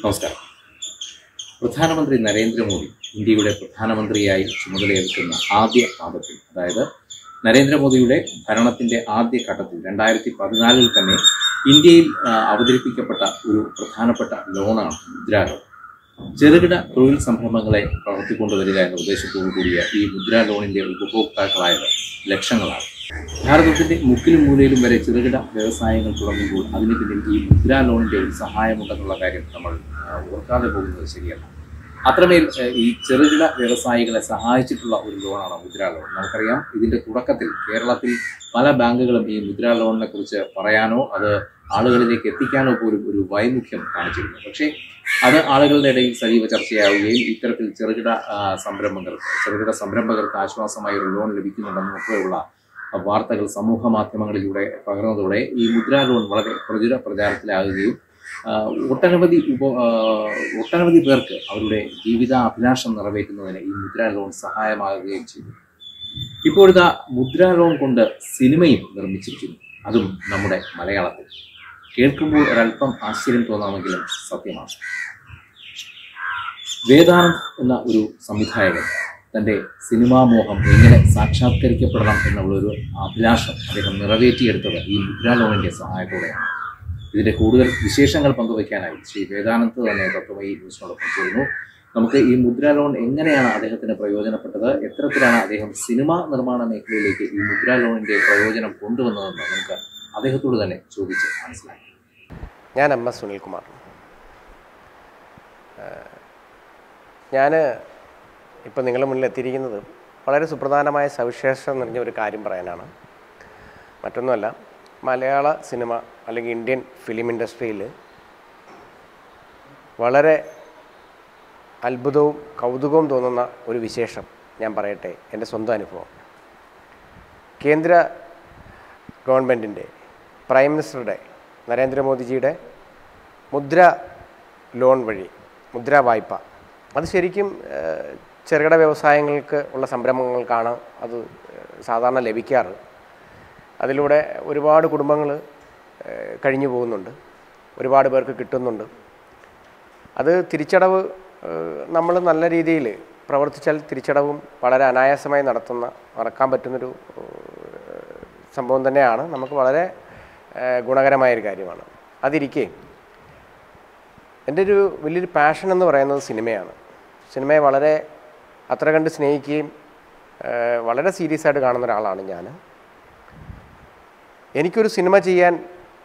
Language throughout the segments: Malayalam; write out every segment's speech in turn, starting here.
നമസ്കാരം പ്രധാനമന്ത്രി നരേന്ദ്രമോദി ഇന്ത്യയുടെ പ്രധാനമന്ത്രിയായി ചുമതലയേൽക്കുന്ന ആദ്യ പാദത്തിൽ അതായത് നരേന്ദ്രമോദിയുടെ ഭരണത്തിന്റെ ആദ്യ ഘട്ടത്തിൽ രണ്ടായിരത്തി പതിനാലിൽ തന്നെ ഇന്ത്യയിൽ ആ, അവതരിപ്പിക്കപ്പെട്ട ഒരു പ്രധാനപ്പെട്ട ലോണാണ് മുദ്രാ ലോൺ ചെറുകിട തൊഴിൽ സംരംഭങ്ങളെ പ്രവർത്തിക്കൊണ്ടുവരിക എന്ന ഉദ്ദേശത്തോടു കൂടിയ ഈ മുദ്രാ ലോണിന്റെ ഉപഭോക്താക്കളായത് ലക്ഷങ്ങളാണ് ഭാരതത്തിന്റെ മുക്കിലും മൂലയിലും വരെ ചെറുകിട വ്യവസായങ്ങൾ തുടങ്ങുമ്പോൾ അതിന് പിന്നിൽ ഈ മുദ്രാ ലോണിന്റെ ഒരു സഹായമുണ്ടെന്നുള്ള കാര്യം നമ്മൾ ആ, ഓർക്കാതെ പോകുന്നത് ശരിയല്ല അത്രമേൽ ആ, ഈ ചെറുകിട വ്യവസായികളെ സഹായിച്ചിട്ടുള്ള ഒരു ലോണാണ് മുദ്രാ ലോൺ നമുക്കറിയാം ഇതിന്റെ തുടക്കത്തിൽ കേരളത്തിൽ പല ബാങ്കുകളും ഈ മുദ്രാ ലോണിനെ കുറിച്ച് പറയാനോ അത് ആളുകളിലേക്ക് എത്തിക്കാനോ പോലും ഒരു വൈമുഖ്യം കാണിച്ചിരുന്നു പക്ഷേ അത് ആളുകളുടെ ഇടയിൽ സജീവ ചർച്ചയാവുകയും ഇത്തരത്തിൽ ചെറുകിട ആ, സംരംഭങ്ങൾക്ക് ചെറുകിട സംരംഭകർക്ക് ആശ്വാസമായ ഒരു ലോൺ ലഭിക്കുന്നുണ്ടെന്നും ഒക്കെയുള്ള വാർത്തകൾ സമൂഹ മാധ്യമങ്ങളിലൂടെ പകർന്നതോടെ ഈ മുദ്രാ ലോൺ വളരെ പ്രചുര പ്രചാരത്തിലാകുകയും ആ, ഒട്ടനവധി ഉപ ആ, ഒട്ടനവധി പേർക്ക് അവരുടെ ജീവിതാഭിലാഷം നിറവേറ്റുന്നതിന് ഈ മുദ്രാ ലോൺ സഹായമാകുകയും ചെയ്തു ഇപ്പോഴിതാ മുദ്രാ ലോൺ കൊണ്ട് സിനിമയും നിർമ്മിച്ചിരിക്കുന്നു അതും നമ്മുടെ മലയാളത്തിൽ കേൾക്കുമ്പോൾ ഒരല്പം ആശ്ചര്യം തോന്നാമെങ്കിലും സത്യമാണ് വേദാനന്ദ് എന്ന ഒരു സംവിധായകൻ തൻ്റെ സിനിമാ മോഹം എങ്ങനെ സാക്ഷാത്കരിക്കപ്പെടണം എന്നുള്ള ഒരു അഭിലാഷം അദ്ദേഹം നിറവേറ്റിയെടുത്തത് ഈ മുദ്രാ ലോണിൻ്റെ സഹായത്തോടെയാണ് ഇതിൻ്റെ കൂടുതൽ വിശേഷങ്ങൾ പങ്കുവയ്ക്കാനായി ശ്രീ വേദാനന്ദ് തന്നെ തത്വമയി ന്യൂസിനോടൊപ്പം ചേരുന്നു നമുക്ക് ഈ മുദ്രാ ലോൺ എങ്ങനെയാണ് അദ്ദേഹത്തിന് പ്രയോജനപ്പെട്ടത് എത്തരത്തിലാണ് അദ്ദേഹം സിനിമാ നിർമ്മാണ മേഖലയിലേക്ക് ഈ മുദ്രാ ലോണിൻ്റെ പ്രയോജനം കൊണ്ടുവന്നതെന്ന് നമുക്ക് അദ്ദേഹത്തോട് തന്നെ ചോദിച്ച് മനസ്സിലാക്കി ഞാൻ എം എസ് സുനിൽകുമാർ ഞാൻ ഇപ്പം നിങ്ങളുടെ മുന്നിൽ എത്തിയിരിക്കുന്നത് വളരെ സുപ്രധാനമായ സവിശേഷത നിറഞ്ഞ ഒരു കാര്യം പറയാനാണ് മറ്റൊന്നുമല്ല മലയാള സിനിമ അല്ലെങ്കിൽ ഇന്ത്യൻ ഫിലിം ഇൻഡസ്ട്രിയിൽ വളരെ അത്ഭുതവും കൗതുകവും തോന്നുന്ന ഒരു വിശേഷം ഞാൻ പറയട്ടെ എൻ്റെ സ്വന്തം അനുഭവം കേന്ദ്ര ഗവൺമെൻറ്റിൻ്റെ പ്രൈം മിനിസ്റ്ററുടെ നരേന്ദ്രമോദിജിയുടെ മുദ്ര ലോൺ വഴി മുദ്ര വായ്പ അത് ശരിക്കും ഏഹ്, ചെറുകിട വ്യവസായങ്ങൾക്ക് ഉള്ള സംരംഭങ്ങൾക്കാണ് അത് ഏഹ്, സാധാരണ ലഭിക്കാറ് അതിലൂടെ ഒരുപാട് കുടുംബങ്ങൾ കഴിഞ്ഞു പോകുന്നുണ്ട് ഒരുപാട് പേർക്ക് കിട്ടുന്നുണ്ട് അത് തിരിച്ചടവ് നമ്മൾ നല്ല രീതിയിൽ പ്രവർത്തിച്ചാൽ തിരിച്ചടവും വളരെ അനായാസമായി നടത്തുന്ന നടക്കാൻ പറ്റുന്നൊരു ഏഹ്, സംഭവം തന്നെയാണ് നമുക്ക് വളരെ ഏഹ്, ഗുണകരമായൊരു കാര്യമാണ് അതിരിക്കെ എൻ്റെ ഒരു വലിയൊരു പാഷൻ എന്ന് പറയുന്നത് സിനിമയാണ് സിനിമയെ വളരെ അത്ര കണ്ട് സ്നേഹിക്കുകയും ഏഹ്, വളരെ സീരിയസ് ആയിട്ട് കാണുന്ന ഒരാളാണ് ഞാൻ എനിക്കൊരു സിനിമ ചെയ്യാൻ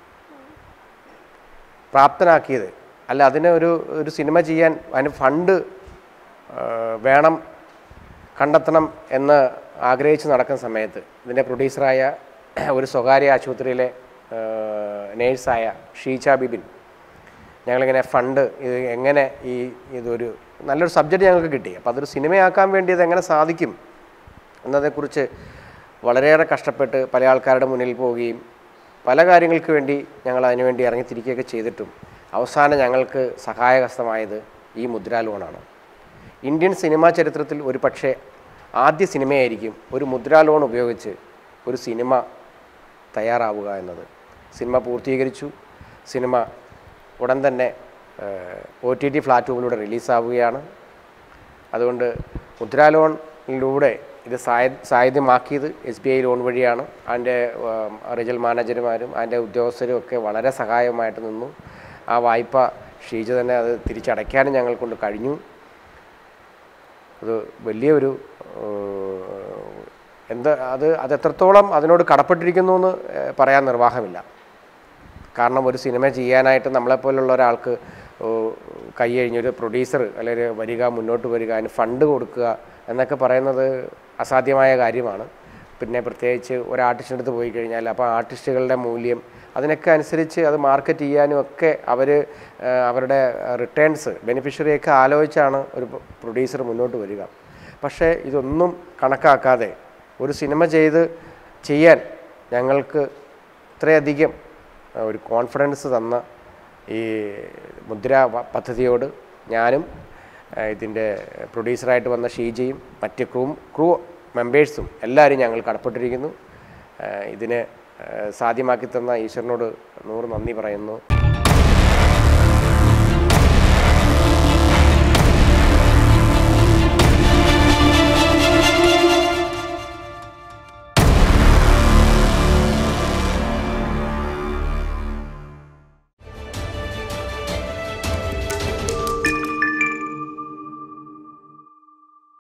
പ്രാപ്തനാക്കിയത് അല്ല അതിന് ഒരു ഒരു സിനിമ ചെയ്യാൻ അതിന് ഫണ്ട് ഏഹ്, വേണം കണ്ടെത്തണം എന്ന് ആഗ്രഹിച്ച് നടക്കുന്ന സമയത്ത് ഇതിൻ്റെ പ്രൊഡ്യൂസറായ ഒരു സ്വകാര്യ ആശുപത്രിയിലെ ഏഹ്, നേഴ്സായ ഷീജ ബിബിൻ ഞങ്ങളിങ്ങനെ ഫണ്ട് ഇത് എങ്ങനെ ഈ ഇതൊരു നല്ലൊരു സബ്ജക്റ്റ് ഞങ്ങൾക്ക് കിട്ടി അപ്പോൾ അതൊരു സിനിമയാക്കാൻ വേണ്ടി അത് എങ്ങനെ സാധിക്കും എന്നതേക്കുറിച്ച് വളരെയേറെ കഷ്ടപ്പെട്ട് പല ആൾക്കാരുടെ മുന്നിൽ പോവുകയും പല കാര്യങ്ങൾക്ക് വേണ്ടി ഞങ്ങൾ അതിനുവേണ്ടി ഇറങ്ങിത്തിരിക്കുകയൊക്കെ ചെയ്തിട്ടും അവസാനം ഞങ്ങൾക്ക് സഹായഹസ്തമായത് ഈ മുദ്രാ ലോണാണ് ഇന്ത്യൻ സിനിമാ ചരിത്രത്തിൽ ഒരു പക്ഷേ ആദ്യ സിനിമയായിരിക്കും ഒരു മുദ്രാ ലോൺ ഉപയോഗിച്ച് ഒരു സിനിമ തയ്യാറാവുക എന്നത് സിനിമ പൂർത്തീകരിച്ചു സിനിമ ഉടൻ തന്നെ ഒ ടി ടി പ്ലാറ്റ്ഫോമിലൂടെ റിലീസാവുകയാണ് അതുകൊണ്ട് മുദ്രാ ലോണിലൂടെ ഇത് സായ സാധ്യമാക്കിയത് എസ് ബി ഐ ലോൺ വഴിയാണ് അതിൻ്റെ റിജൽ മാനേജർമാരും അതിൻ്റെ ഉദ്യോഗസ്ഥരും ഒക്കെ വളരെ സഹായമായിട്ട് നിന്നു ആ വായ്പ ഷീജ തന്നെ അത് തിരിച്ചടയ്ക്കാനും ഞങ്ങൾ കൊണ്ട് കഴിഞ്ഞു അത് വലിയൊരു ഏഹ്, എന്താ അത് അത് എത്രത്തോളം അതിനോട് കടപ്പെട്ടിരിക്കുന്നു എന്ന് ഏഹ്, പറയാൻ നിർവാഹമില്ല കാരണം ഒരു സിനിമ ചെയ്യാനായിട്ട് നമ്മളെപ്പോലുള്ള ഒരാൾക്ക് ഓ, കൈ കഴിഞ്ഞൊരു പ്രൊഡ്യൂസർ അല്ലെങ്കിൽ വരിക മുന്നോട്ട് വരിക അതിന് ഫണ്ട് കൊടുക്കുക എന്നൊക്കെ പറയുന്നത് അസാധ്യമായ കാര്യമാണ് പിന്നെ പ്രത്യേകിച്ച് ഒരു ആർട്ടിസ്റ്റിൻ്റെ അടുത്ത് പോയി കഴിഞ്ഞാൽ അപ്പോൾ ആർട്ടിസ്റ്റുകളുടെ മൂല്യം അതിനൊക്കെ അനുസരിച്ച് അത് മാർക്കറ്റ് ചെയ്യാനും ഒക്കെ അവർ അവരുടെ റിട്ടേൺസ് ബെനിഫിഷ്യറിയൊക്കെ ആലോചിച്ചാണ് ഒരു പ്രൊഡ്യൂസർ മുന്നോട്ട് വരിക പക്ഷേ ഇതൊന്നും കണക്കാക്കാതെ ഒരു സിനിമ ചെയ്ത് ചെയ്യാൻ ഞങ്ങൾക്ക് ഇത്രയധികം ആ, ഒരു കോൺഫിഡൻസ് തന്ന ഈ മുദ്ര പ- പദ്ധതിയോട് ഞാനും ആ, ഇതിൻ്റെ പ്രൊഡ്യൂസറായിട്ട് വന്ന ഷീജയും മറ്റ് ക്രൂ ക്രൂ മെമ്പേഴ്സും എല്ലാവരും ഞങ്ങൾ കടപ്പെട്ടിരിക്കുന്നു ആ, ഇതിന് ആ, സാധ്യമാക്കി തന്ന ഈശ്വരനോട് നൂറ് നന്ദി പറയുന്നു